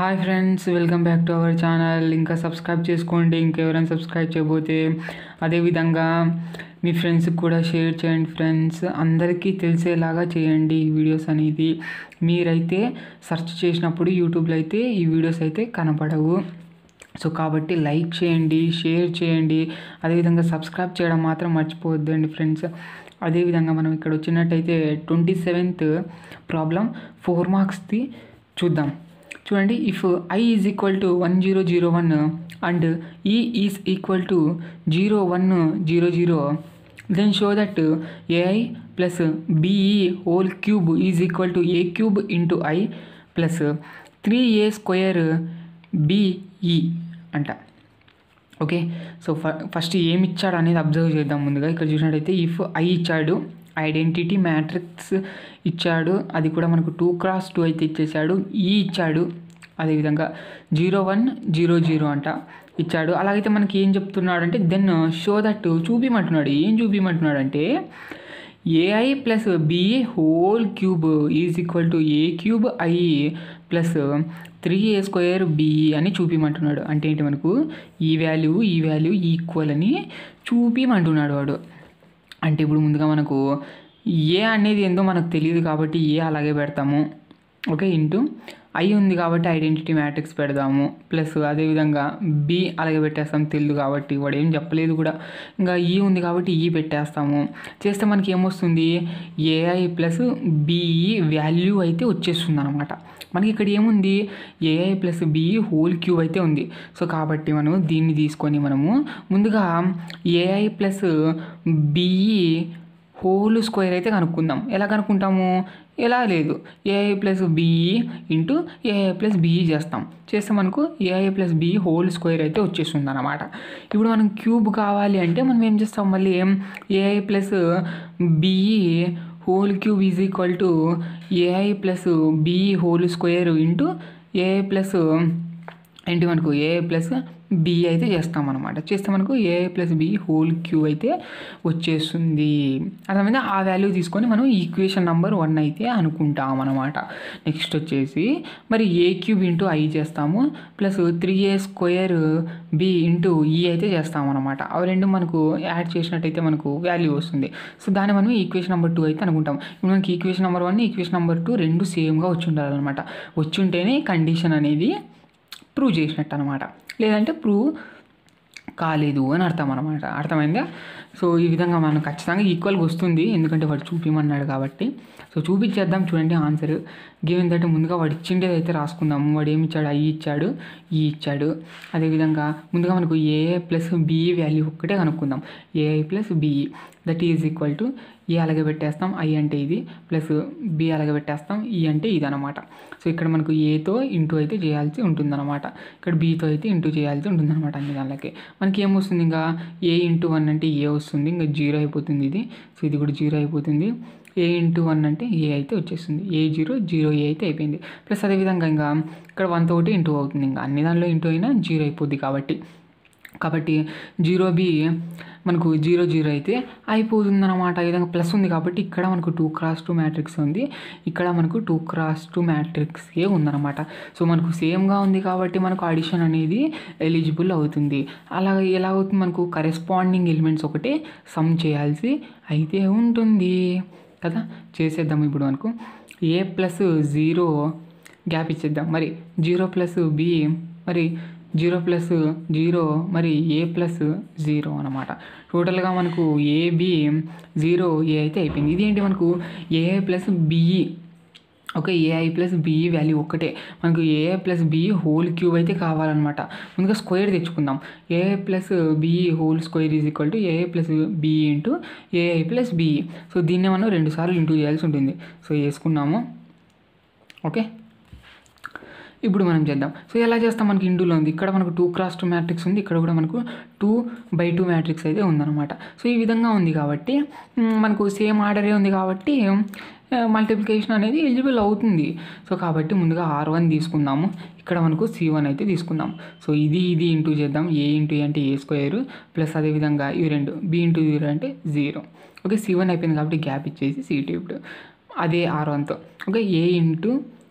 hi friends welcome back to our channel ఇంకా subscribe చేసుకోండి ఇంకెవరైనా సబ్స్క్రైబ్ చేయకపోతే అదేవిధంగా మీ ఫ్రెండ్స్కి కూడా షేర్ చేయండి ఫ్రెండ్స్ అందరికీ తెలిసేలాగా చేయండి ఈ వీడియోస్ అనేది మీరైతే సెర్చ్ చేసినప్పుడు యూట్యూబ్లో అయితే ఈ వీడియోస్ అయితే కనపడవు సో కాబట్టి లైక్ చేయండి షేర్ చేయండి అదేవిధంగా సబ్స్క్రైబ్ చేయడం మాత్రం మర్చిపోవద్దండి ఫ్రెండ్స్ అదేవిధంగా మనం ఇక్కడ వచ్చినట్టయితే ట్వంటీ సెవెంత్ ప్రాబ్లం ఫోర్ మార్క్స్ది చూద్దాం చూడండి if I is equal to one zero zero one and E is equal to zero one zero zero then show that A I plus B E whole cube is equal to A cube into I plus three A square B E అంట okay so ఫ first ఏమి ఇచ్చాడు అనేది observe చేద్దాం ముందుగా ఇక్కడ చూసినట్టయితే if I ఇచ్చాడు ఐడెంటిటీ మ్యాట్రిక్స్ ఇచ్చాడు అది కూడా మనకు టూ క్రాస్ టూ అయితే ఇచ్చేసాడు ఈ ఇచ్చాడు అదేవిధంగా జీరో వన్ జీరో జీరో అంట ఇచ్చాడు అలాగైతే మనకి ఏం చెప్తున్నాడు అంటే దెన్ షో దట్ చూపిమంటున్నాడు ఏం చూపిమంటున్నాడు అంటే A I plus B A whole cube is equal to A cube I plus three A square B E అని చూపిమంటున్నాడు అంటే ఏంటి మనకు ఈ వాల్యూ ఈ వాల్యూ ఈక్వల్ అని చూపిమంటున్నాడు వాడు అంటే ఇప్పుడు ముందుగా మనకు ఏ అనేది ఏందో మనకు తెలియదు కాబట్టి ఏ అలాగే పెడతాము ఓకే ఇంటూ ఐ ఉంది కాబట్టి ఐడెంటిటీ మ్యాట్రిక్స్ పెడదాము ప్లస్ అదేవిధంగా బి అలాగే పెట్టేస్తాం తెలియదు కాబట్టి వాడు ఏం చెప్పలేదు కూడా ఇంకా ఈ ఉంది కాబట్టి ఈ పెట్టేస్తాము చేస్తే మనకి ఏమొస్తుంది ఏఐ ప్లస్ బిఈ వాల్యూ అయితే వచ్చేస్తుంది అనమాట మనకి ఇక్కడ ఏముంది A I plus B E whole cube అయితే ఉంది సో కాబట్టి మనం దీన్ని తీసుకొని మనము ముందుగా A I plus B E whole square అయితే కనుక్కుందాం ఎలా కనుక్కుంటాము ఎలా లేదు A I plus B E into A I plus B E చేస్తాం చేస్తే మనకు A I plus B E whole square అయితే వచ్చేస్తుంది అనమాట ఇప్పుడు మనం క్యూబ్ కావాలి అంటే మనం ఏం చేస్తాం మళ్ళీ A I plus B E whole cube is equal to A I plus B E whole square into A I plus ఏంటి మనకు ఏ ప్లస్ బి అయితే చేస్తాం అనమాట చేస్తే మనకు A plus B whole cube అయితే వచ్చేస్తుంది అర్థమైందా ఆ వాల్యూ తీసుకొని మనం ఈక్వేషన్ నెంబర్ వన్ అయితే అనుకుంటాం అనమాట నెక్స్ట్ వచ్చేసి మరి ఏ క్యూబ్ ఇంటూ ఐ చేస్తాము plus three A square B into E అయితే చేస్తాం అనమాట అవి రెండు మనకు యాడ్ చేసినట్టయితే మనకు వాల్యూ వస్తుంది సో దాన్ని మనం ఈక్వేషన్ నెంబర్ టూ అయితే అనుకుంటాం ఇప్పుడు మనకి equation number one equation number two రెండు సేమ్గా వచ్చి ఉండాలన్నమాట వచ్చి ఉంటేనే కండిషన్ అనేది ప్రూవ్ చేసినట్టు అనమాట లేదంటే ప్రూవ్ కాలేదు అని అర్థం అనమాట అర్థమైందా సో ఈ విధంగా మనం ఖచ్చితంగా ఈక్వల్గా వస్తుంది ఎందుకంటే వాడు చూపిమన్నాడు కాబట్టి సో చూపించేద్దాం చూడండి ఆన్సర్ గివెన్ దట్ ముందుగా వాడు ఇచ్చిండేది అయితే రాసుకుందాము వాడు ఏమి ఇచ్చాడు ఐ ఇచ్చాడు ఈ ఇచ్చాడు అదేవిధంగా ముందుగా మనకు ఏఏ ప్లస్ బిఈ వాల్యూ ఒక్కటే కనుక్కుందాం A I plus B E that is equal to A అలాగే పెట్టేస్తాం ఐ అంటే ఇది ప్లస్ బి అలాగే పెట్టేస్తాం ఈ అంటే ఇది అనమాట సో ఇక్కడ మనకు ఏతో ఇంటూ అయితే చేయాల్సి ఉంటుందన్నమాట ఇక్కడ బీతో అయితే ఇంటూ చేయాల్సి ఉంటుందన్నమాట అన్ని దానిలకి మనకి ఏమొస్తుంది ఇంకా ఏ ఇంటూ వన్ అంటే ఏ వస్తుంది ఇంకా జీరో అయిపోతుంది ఇది సో ఇది కూడా జీరో అయిపోతుంది ఏ ఇంటూ వన్ అంటే ఏ అయితే వచ్చేస్తుంది ఏ జీరో జీరో ఏ అయితే అయిపోయింది ప్లస్ అదేవిధంగా ఇంకా ఇక్కడ వన్ తోటి ఇంటూ అవుతుంది ఇంకా అన్ని దానిలో ఇంటూ అయినా జీరో అయిపోద్ది కాబట్టి కాబట్టి జీరో బి మనకు జీరో జీరో అయితే అయిపోతుంది అనమాట ఈ విధంగా ప్లస్ ఉంది కాబట్టి ఇక్కడ మనకు టూ క్రాస్ టూ మ్యాట్రిక్స్ ఉంది ఇక్కడ మనకు టూ క్రాస్ టూ మ్యాట్రిక్సే ఉందన్నమాట సో మనకు సేమ్గా ఉంది కాబట్టి మనకు అడిషన్ అనేది ఎలిజిబుల్ అవుతుంది అలా ఎలా అవుతుంది మనకు కరెస్పాండింగ్ ఎలిమెంట్స్ ఒకటే సమ్ చేయాల్సి అయితే ఉంటుంది కదా చేసేద్దాం ఇప్పుడు మనకు ఏ ప్లస్ జీరో గ్యాప్ ఇచ్చేద్దాం మరి జీరో ప్లస్ బి మరి జీరో ప్లస్ జీరో మరి ఏ ప్లస్ జీరో అనమాట టోటల్గా మనకు ఏబి జీరో ఏ అయితే అయిపోయింది ఇదేంటి మనకు A plus B E okay A I plus B E value ఒక్కటే మనకు A I plus B E whole cube అయితే కావాలన్నమాట ముందుగా స్క్వేర్ తెచ్చుకుందాం A I plus B E whole square is equal to A I plus B E into A I plus B E so దీన్ని మనం రెండుసార్లు ఇంటూ చేయాల్సి ఉంటుంది సో వేసుకున్నాము ఓకే ఇప్పుడు మనం చేద్దాం సో ఎలా చేస్తాం మనకి ఇంటూలో ఉంది ఇక్కడ మనకు టూ క్రాస్ టూ మ్యాట్రిక్స్ ఉంది ఇక్కడ కూడా మనకు టూ బై టూ మ్యాట్రిక్స్ అయితే ఉందన్నమాట సో ఈ విధంగా ఉంది కాబట్టి మనకు సేమ్ ఆర్డరే ఉంది కాబట్టి మల్టిప్లికేషన్ అనేది ఎలిజిబుల్ అవుతుంది సో కాబట్టి ముందుగా ఆర్ వన్ తీసుకుందాము ఇక్కడ మనకు సి వన్ అయితే తీసుకుందాం సో ఇది ఇది ఇంటూ చేద్దాం ఏ ఇంటూ అంటే ఏ స్క్వేర్ ప్లస్ అదేవిధంగా ఇవి రెండు బి ఇంటూ జీరో అంటే జీరో ఓకే సి వన్ అయిపోయింది కాబట్టి గ్యాప్ ఇచ్చేసి సి టూ ఇప్పుడు అదే ఆర్ వన్తో ఓకే ఏ ఇంటూ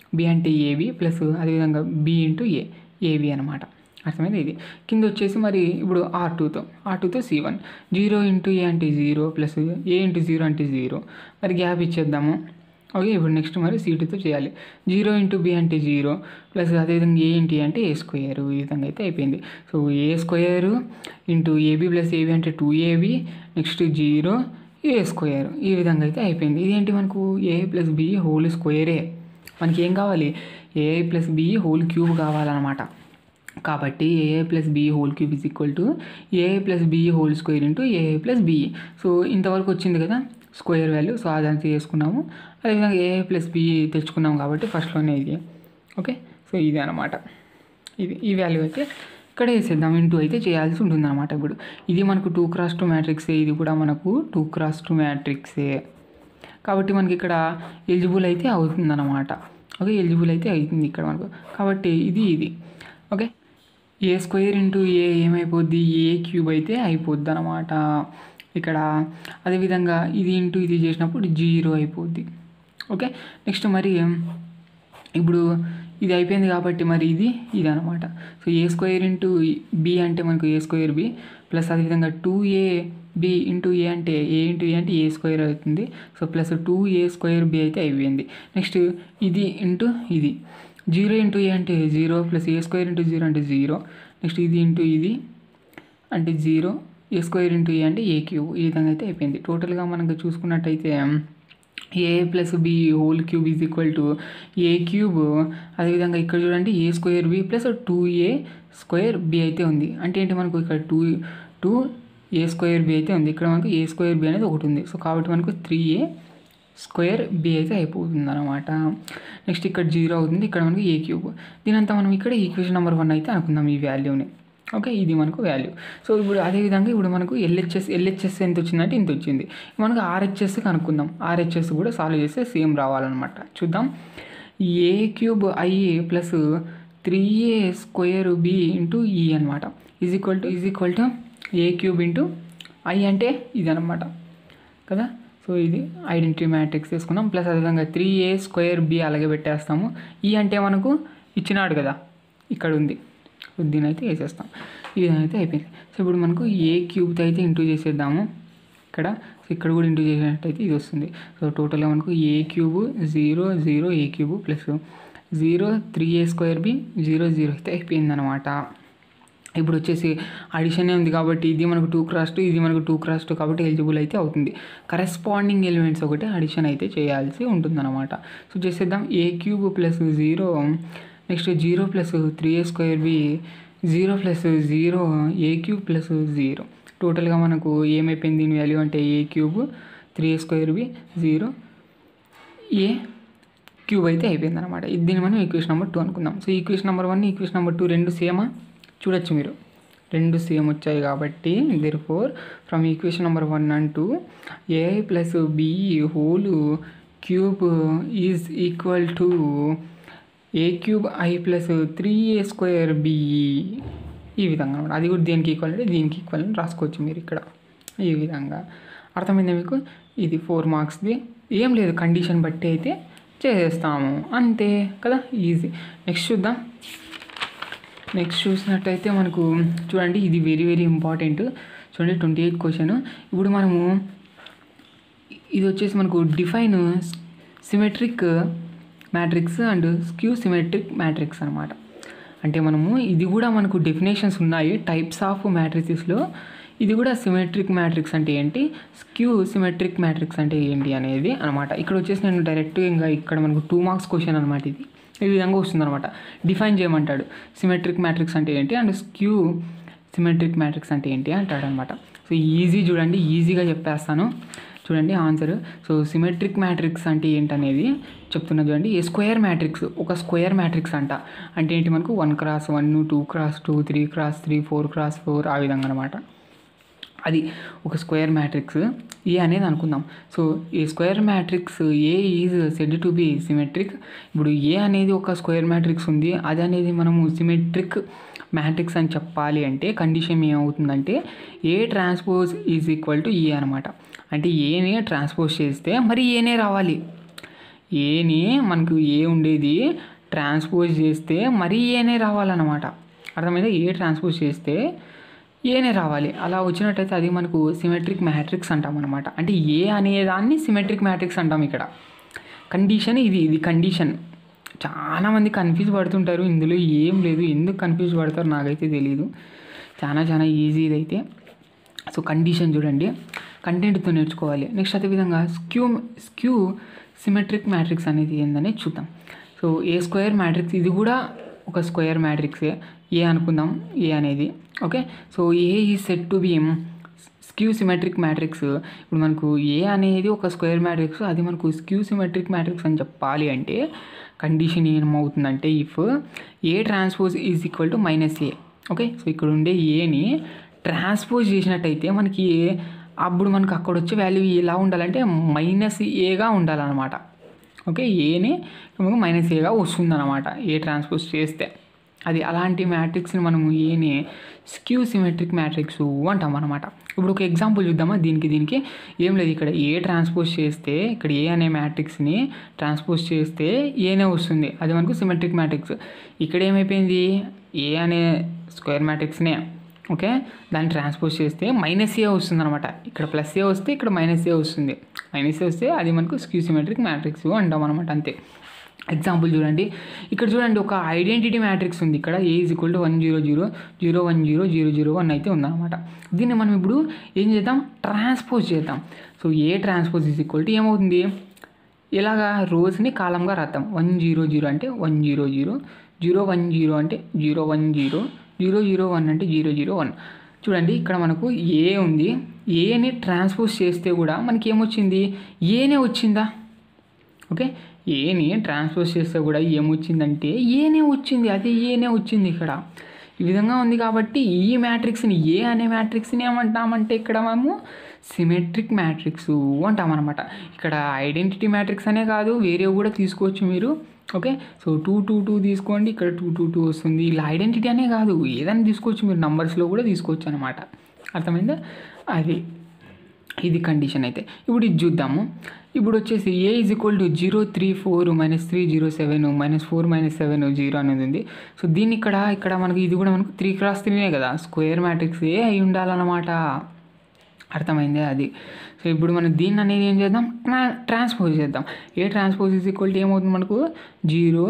బి అంటే ఏబి ప్లస్ అదేవిధంగా బి ఇంటూ ఏ ఏబి అనమాట అర్థమైంది ఇది కింద వచ్చేసి మరి ఇప్పుడు ఆర్ టూతో ఆర్ టూతో C one zero into A అంటే zero plus A into zero అంటే జీరో మరి గ్యాప్ ఇచ్చేద్దాము ఓకే ఇప్పుడు నెక్స్ట్ మరి సి టూతో చేయాలి జీరో ఇంటూ బి అంటే జీరో ప్లస్ అదేవిధంగా ఏ ఇంటూ ఏ అంటే ఏ స్క్వేర్ ఈ విధంగా అయితే అయిపోయింది so A square into AB plus AB అంటే two AB next zero A square ఈ విధంగా అయితే అయిపోయింది ఇదేంటి మనకు ఏ ప్లస్ బి హోల్ స్క్వేరే మనకి ఏం కావాలి A plus B whole cube కావాలన్నమాట కాబట్టి A I plus B whole cube is equal to A I plus B whole square into A I plus B so ఇంతవరకు వచ్చింది కదా స్క్వేర్ వాల్యూ సో అదంతా చేసుకున్నాము అదేవిధంగా ఏఏ ప్లస్ బి తెచ్చుకున్నాం కాబట్టి ఫస్ట్లోనే ఇది ఓకే సో ఇది అనమాట ఇది ఈ వాల్యూ అయితే ఇక్కడ వేసేద్దాం ఇంటూ అయితే చేయాల్సి ఉంటుంది అనమాట ఇప్పుడు ఇది మనకు టూ క్రాస్ టూ మ్యాట్రిక్సే ఇది కూడా మనకు టూ క్రాస్ టూ మ్యాట్రిక్సే కాబట్టి మనకి ఇక్కడ ఎలిజిబుల్ అయితే అవుతుందన్నమాట ఓకే ఎలిజిబుల్ అయితే అవుతుంది ఇక్కడ మనకు కాబట్టి ఇది ఇది okay A square into A ఏమైపోద్ది ఏ క్యూబ్ అయితే అయిపోద్ది అనమాట ఇక్కడ అదేవిధంగా ఇది ఇంటూ ఇది చేసినప్పుడు జీరో అయిపోద్ది ఓకే నెక్స్ట్ మరి ఇప్పుడు ఇది అయిపోయింది కాబట్టి మరి ఇది ఇది అనమాట so A square into B అంటే మనకు ఏ స్క్వేర్ బి ప్లస్ అదేవిధంగా two A B into A అంటే ఏ ఇంటూ ఏ అంటే ఏ స్క్వేర్ అవుతుంది so plus two A square B అయితే అయిపోయింది నెక్స్ట్ ఇది ఇంటూ ఇది జీరో ఇంటూ ఏ అంటే zero plus A square into zero అంటే జీరో నెక్స్ట్ ఇది ఇంటూ ఇది అంటే zero A square into A అంటే ఏ క్యూబ్ ఈ విధంగా అయితే అయిపోయింది టోటల్గా మనకు చూసుకున్నట్టయితే A plus B whole cube is equal to A cube అదేవిధంగా ఇక్కడ చూడండి A square B plus two A square B అయితే ఉంది అంటే ఏంటి మనకు ఇక్కడ two two A square B అయితే ఉంది ఇక్కడ మనకు ఏ స్క్వేర్ బి అనేది ఒకటి ఉంది సో కాబట్టి మనకు త్రీ ఏ స్క్వేర్ బి అయితే అయిపోతుంది అనమాట నెక్స్ట్ ఇక్కడ జీరో అవుతుంది ఇక్కడ మనకు ఏ క్యూబ్ దీనంతా మనం ఇక్కడ ఈక్వేషన్ నెంబర్ వన్ అయితే అనుకుందాం ఈ వాల్యూని ఓకే ఇది మనకు వాల్యూ సో ఇప్పుడు అదేవిధంగా ఇప్పుడు మనకు ఎల్హెచ్ఎస్ ఎల్హెచ్ఎస్ ఎంత వచ్చిందంటే ఇంత వచ్చింది మనకు ఆర్హెచ్ఎస్ కనుక్కుందాం ఆర్హెచ్ఎస్ కూడా సాల్వ్ చేస్తే సేమ్ రావాలన్నమాట చూద్దాం A cube I A plus three A square B into E అనమాట is equal to is equal to A cube into I అంటే ఇది అనమాట కదా సో ఇది ఐడెంటిటీ మ్యాట్రిక్స్ తీసుకున్నాం ప్లస్ అదేవిధంగా త్రీ ఏ స్క్వేర్ బి అలాగే పెట్టేస్తాము ఈ అంటే మనకు ఇచ్చినాడు కదా ఇక్కడ ఉంది సో దీని అయితే వేసేస్తాం ఈ విధంగా అయితే అయిపోయింది సో ఇప్పుడు మనకు ఏ క్యూబ్తో అయితే ఇంటూ చేసేద్దాము ఇక్కడ సో ఇక్కడ కూడా ఇంటూ చేసినట్టయితే ఇది వస్తుంది సో టోటల్గా మనకు A cube zero zero A cube plus zero three A square B zero zero అయితే అయిపోయింది అనమాట ఇప్పుడు వచ్చేసి అడిషన్ ఉంది కాబట్టి ఇది మనకు టూ క్రాస్ టూ ఇది మనకు టూ క్రాస్ టూ కాబట్టి ఎలిజిబుల్ అయితే అవుతుంది కరెస్పాండింగ్ ఎలిమెంట్స్ ఒకటి అడిషన్ అయితే చేయాల్సి ఉంటుందన్నమాట సో చేసేద్దాం A cube plus zero next zero plus three A square B zero plus zero A cube plus zero టోటల్గా మనకు ఏమైపోయింది దీని వాల్యూ అంటే A cube three A square B zero A cube అయితే అయిపోయింది అనమాట దీన్ని మనం ఈక్వేషన్ నెంబర్ టూ అనుకుందాం so equation number one equation number two రెండు సేమా చూడొచ్చు మీరు రెండు సేమ్ వచ్చాయి కాబట్టి therefore from equation number one and two A plus B whole cube is equal to A cube I plus three A square B ఈ విధంగా అనమాట అది కూడా దేనికి ఈక్వల్ అంటే దీనికి ఈక్వల్ అని రాసుకోవచ్చు మీరు ఇక్కడ ఈ విధంగా అర్థమైందా మీకు ఇది ఫోర్ మార్క్స్ది ఏం లేదు కండిషన్ బట్టి అయితే చేసేస్తాము అంతే కదా ఈజీ నెక్స్ట్ చూద్దాం నెక్స్ట్ చూసినట్టయితే మనకు చూడండి ఇది వెరీ వెరీ ఇంపార్టెంట్ చూడండి ట్వంటీ ఎయిత్ క్వశ్చన్ ఇప్పుడు మనము ఇది వచ్చేసి మనకు define symmetric matrix and skew symmetric matrix అనమాట అంటే మనము ఇది కూడా మనకు డెఫినేషన్స్ ఉన్నాయి టైప్స్ ఆఫ్ మ్యాట్రిసెస్లో ఇది కూడా సిమెట్రిక్ మ్యాట్రిక్స్ అంటే ఏంటి స్క్యూ సిమెట్రిక్ మ్యాట్రిక్స్ అంటే ఏంటి అనేది అనమాట ఇక్కడ వచ్చేసి నేను డైరెక్ట్ ఇంకా ఇక్కడ మనకు టూ మార్క్స్ క్వశ్చన్ అనమాట ఇది ఈ విధంగా వస్తుంది అనమాట డిఫైన్ చేయమంటాడు సిమెట్రిక్ మ్యాట్రిక్స్ అంటే ఏంటి అండ్ స్క్యూ సిమెట్రిక్ మ్యాట్రిక్స్ అంటే ఏంటి అంటాడు అనమాట సో ఈజీ చూడండి ఈజీగా చెప్పేస్తాను చూడండి ఆన్సర్ సో సిమెట్రిక్ మ్యాట్రిక్స్ అంటే ఏంటనేది చెప్తున్నా చూడండి ఏ స్క్వేర్ మ్యాట్రిక్స్ ఒక స్క్వేర్ మ్యాట్రిక్స్ అంట అంటే ఏంటి మనకు one cross one two cross two three cross three four cross four ఆ విధంగా అనమాట అది ఒక స్క్వేర్ మ్యాట్రిక్స్ ఏ అనేది అనుకుందాం సో ఈ square matrix A is said to be symmetric ఇప్పుడు ఏ అనేది ఒక స్క్వేర్ మ్యాట్రిక్స్ ఉంది అది అనేది మనము సిమెట్రిక్ మ్యాట్రిక్స్ అని చెప్పాలి అంటే కండిషన్ ఏమవుతుందంటే A transpose is equal to A అనమాట అంటే ఏనే ట్రాన్స్పోజ్ చేస్తే మరి ఏనే రావాలి ఏని మనకు ఏ ఉండేది ట్రాన్స్పోజ్ చేస్తే మరీ ఏనే రావాలన్నమాట అర్థమైందా ఏ ట్రాన్స్పోజ్ చేస్తే ఏనే రావాలి అలా వచ్చినట్టయితే అది మనకు సిమెట్రిక్ మ్యాట్రిక్స్ అంటాం అనమాట అంటే ఏ అనేదాన్ని సిమెట్రిక్ మ్యాట్రిక్స్ అంటాం ఇక్కడ కండిషన్ ఇది ఇది కండిషన్ చాలా మంది కన్ఫ్యూజ్ పడుతుంటారు ఇందులో ఏం లేదు ఎందుకు కన్ఫ్యూజ్ పడతారు నాకైతే తెలియదు చాలా చాలా ఈజీ ఇదైతే సో కండిషన్ చూడండి కంటెంట్తో నేర్చుకోవాలి నెక్స్ట్ అదేవిధంగా స్క్యూ స్క్యూ సిమెట్రిక్ మ్యాట్రిక్స్ అనేది ఏందని చూద్దాం సో ఏ స్క్వేర్ మ్యాట్రిక్స్ ఇది కూడా ఒక స్క్వేర్ మ్యాట్రిక్సే ఏ అనుకుందాం ఏ అనేది okay so A is said to be skew symmetric matrix ఇప్పుడు మనకు ఏ అనేది ఒక స్క్వేర్ మ్యాట్రిక్స్ అది మనకు స్క్యూ సిమెట్రిక్ మ్యాట్రిక్స్ అని చెప్పాలి అంటే కండిషన్ ఏమవుతుందంటే if A transpose is equal to minus A okay so ఇక్కడ ఉండే ఏని ట్రాన్స్పోజ్ చేసినట్టయితే మనకి అప్పుడు మనకు అక్కడ వచ్చే వాల్యూ ఎలా ఉండాలంటే మైనస్ ఏగా ఉండాలన్నమాట ఓకే ఏని మనకు మైనస్ ఏగా వస్తుందన్నమాట ఏ ట్రాన్స్పోజ్ చేస్తే అది అలాంటి మ్యాట్రిక్స్ని మనము ఏని స్క్యూ సిమెట్రిక్ మ్యాట్రిక్స్ అంటాం అనమాట ఇప్పుడు ఒక ఎగ్జాంపుల్ చూద్దామా దీనికి దీనికి ఏం లేదు ఇక్కడ ఏ ట్రాన్స్పోజ్ చేస్తే ఇక్కడ ఏ అనే మ్యాట్రిక్స్ని ట్రాన్స్పోజ్ చేస్తే ఏనే వస్తుంది అది మనకు సిమెట్రిక్ మ్యాట్రిక్స్ ఇక్కడ ఏమైపోయింది ఏ అనే స్క్వేర్ మ్యాట్రిక్స్నే ఓకే దాన్ని ట్రాన్స్పోజ్ చేస్తే మైనస్ ఏ వస్తుంది అనమాట ఇక్కడ ప్లస్ ఏ వస్తే ఇక్కడ మైనస్ ఏ వస్తుంది మైనస్ ఏ వస్తే అది మనకు స్క్యూ సిమెట్రిక్ మ్యాట్రిక్స్ అంటాం అనమాట అంతే ఎగ్జాంపుల్ చూడండి ఇక్కడ చూడండి ఒక ఐడెంటిటీ మ్యాట్రిక్స్ ఉంది ఇక్కడ A is equal to one zero zero zero one zero zero zero one అయితే ఉందన్నమాట దీన్ని మనం ఇప్పుడు ఏం చేద్దాం ట్రాన్స్పోజ్ చేద్దాం so A transpose is equal to ఏమవుతుంది ఇలాగా రోజుని కాలంగా రాద్దాం వన్ జీరో జీరో అంటే one zero zero zero one zero అంటే zero one zero zero zero one అంటే జీరో జీరో వన్ చూడండి ఇక్కడ మనకు ఏ ఉంది ఏని ట్రాన్స్పోజ్ చేస్తే కూడా మనకి ఏమొచ్చింది ఏనే వచ్చిందా ఓకే ఏని ట్రాన్స్పోజ్ చేస్తే కూడా ఏమొచ్చిందంటే ఏనే వచ్చింది అదే ఏనే వచ్చింది ఇక్కడ ఈ విధంగా ఉంది కాబట్టి ఈ మ్యాట్రిక్స్ని ఏ అనే మ్యాట్రిక్స్ని ఏమంటామంటే ఇక్కడ మనము సిమెట్రిక్ మ్యాట్రిక్స్ అంటామన్నమాట ఇక్కడ ఐడెంటిటీ మ్యాట్రిక్స్ అనే కాదు వేరే కూడా తీసుకోవచ్చు మీరు okay so two two two తీసుకోండి ఇక్కడ టూ టూ టూ వస్తుంది ఇలా ఐడెంటిటీ అనే కాదు ఏదైనా తీసుకోవచ్చు మీరు నంబర్స్లో కూడా తీసుకోవచ్చు అనమాట అర్థమైందా అది ఇది కండిషన్ అయితే ఇప్పుడు ఇది చూద్దాము ఇప్పుడు వచ్చేసి A is equal to zero three four minus three zero seven minus four minus seven zero అనేది ఉంది సో దీన్ని ఇక్కడ ఇక్కడ మనకి ఇది కూడా మనకు త్రీ క్రాస్ త్రీనే కదా స్క్వేర్ మ్యాట్రిక్స్ ఏ అయి ఉండాలన్నమాట అర్థమైందే అది సో ఇప్పుడు మనం దీన్ని అనేది ఏం చేద్దాం ట్రా ట్రాన్స్పోజ్ చేద్దాం A transpose is equal to ఏమవుతుంది మనకు zero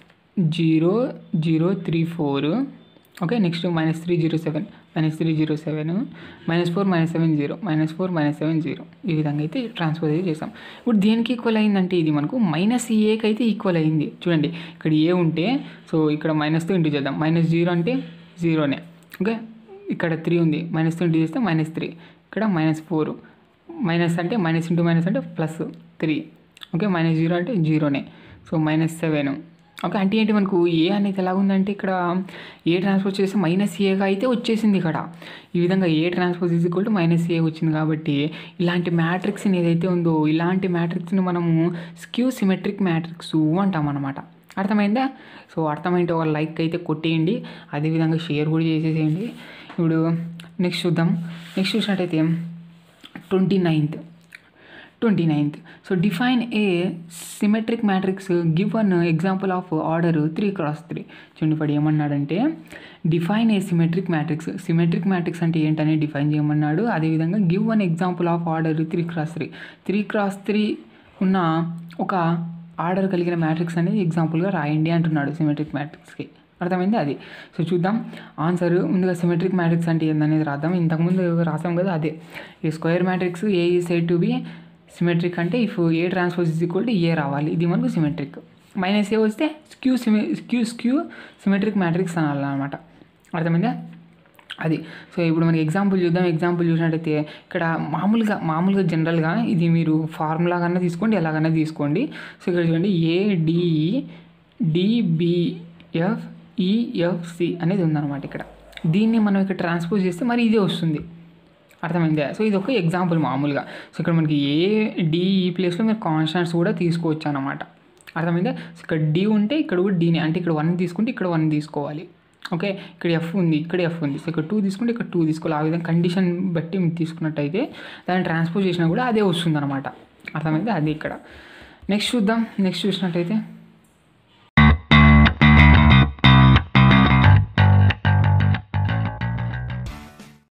zero zero three four okay next minus three zero seven minus three zero seven minus four minus seven zero minus four minus seven zero ఈ విధంగా అయితే transpose అయితే చేస్తాం ఇప్పుడు దేనికి equal అయిందంటే ఇది మనకు మైనస్ ఏకి అయితే ఈక్వల్ అయింది చూడండి ఇక్కడ ఏ ఉంటే సో ఇక్కడ మైనస్తో ఇంటూ చేద్దాం మైనస్ జీరో అంటే జీరోనే ఓకే ఇక్కడ త్రీ ఉంది మైనస్తో ఇంటూ చేస్తే మైనస్ త్రీ ఇక్కడ మైనస్ ఫోర్ మైనస్ అంటే మైనస్ ఇంటూ మైనస్ అంటే plus three okay minus zero అంటే జీరోనే సో మైనస్ సెవెన్ ఓకే అంటే ఏంటి మనకు ఏ అనేది ఎలా ఉందంటే ఇక్కడ ఏ ట్రాన్స్పోజ్ చేస్తే మైనస్ ఏగా అయితే వచ్చేసింది ఇక్కడ ఈ విధంగా A transpose is equal to minus A వచ్చింది కాబట్టి ఇలాంటి మ్యాట్రిక్స్ని ఏదైతే ఉందో ఇలాంటి మ్యాట్రిక్స్ని మనము స్క్యూ సిమెట్రిక్ మ్యాట్రిక్స్ అంటాం అనమాట అర్థమైందా సో అర్థమైతే ఒక లైక్ అయితే కొట్టేయండి అదేవిధంగా షేర్ కూడా చేసేసేయండి ఇప్పుడు నెక్స్ట్ చూద్దాం నెక్స్ట్ చూసినట్టయితే twenty ninth twenty ninth so define a symmetric matrix give an example of order three cross three చూడండి ఇప్పుడు ఏమన్నాడంటే define a symmetric matrix symmetric matrix అంటే ఏంటని డిఫైన్ చేయమన్నాడు అదేవిధంగా give an example of order three cross three three cross three ఉన్న ఒక order కలిగిన మ్యాట్రిక్స్ అనేది ఎగ్జాంపుల్గా రాయండి అంటున్నాడు సిమెట్రిక్ మ్యాట్రిక్స్కి అర్థమైంది అది సో చూద్దాం ఆన్సర్ ముందుగా సిమెట్రిక్ మ్యాట్రిక్స్ అంటే ఏందనేది రాద్దాం ఇంతకుముందు రాసాం కదా అదే ఈ square matrix A is said to be symmetric అంటే if A transpose is equal to A రావాలి ఇది మనకు సిమెట్రిక్ మైనస్ ఏ వస్తే స్క్యూ సిమె స్క్యూ స్క్యూ సిమెట్రిక్ మ్యాట్రిక్స్ అనాలన్నమాట అర్థమైందా అది సో ఇప్పుడు మనకి ఎగ్జాంపుల్ చూద్దాం ఎగ్జాంపుల్ చూసినట్టయితే ఇక్కడ మామూలుగా మామూలుగా జనరల్గా ఇది మీరు ఫార్ములా కన్నా తీసుకోండి ఎలాగన్నా తీసుకోండి సో ఇక్కడ చూడండి ఏడిఈ డిబిఎఫ్ ఈఎఫ్సి అనేది ఉందన్నమాట ఇక్కడ దీన్ని మనం ఇక్కడ ట్రాన్స్పోజ్ చేస్తే మరి ఇదే వస్తుంది అర్థమైందా సో ఇది ఒక ఎగ్జాంపుల్ మామూలుగా సో ఇక్కడ మనకి ఏ డి ఈ ప్లేస్లో మీరు కాన్స్టాంట్స్ కూడా తీసుకోవచ్చు అనమాట అర్థమైందా సో ఇక్కడ డి ఉంటే ఇక్కడ కూడా డీనే అంటే ఇక్కడ వన్ తీసుకుంటే ఇక్కడ వన్ తీసుకోవాలి ఓకే ఇక్కడ ఎఫ్ ఉంది ఇక్కడ ఎఫ్ ఉంది సో ఇక్కడ టూ తీసుకుంటే ఇక్కడ టూ తీసుకోవాలి ఆ విధంగా కండిషన్ బట్టి మీరు తీసుకున్నట్టయితే దాన్ని ట్రాన్స్పోజ్ చేసినా కూడా అదే వస్తుంది అనమాట అర్థమైంది అది ఇక్కడ నెక్స్ట్ చూద్దాం నెక్స్ట్ చూసినట్టయితే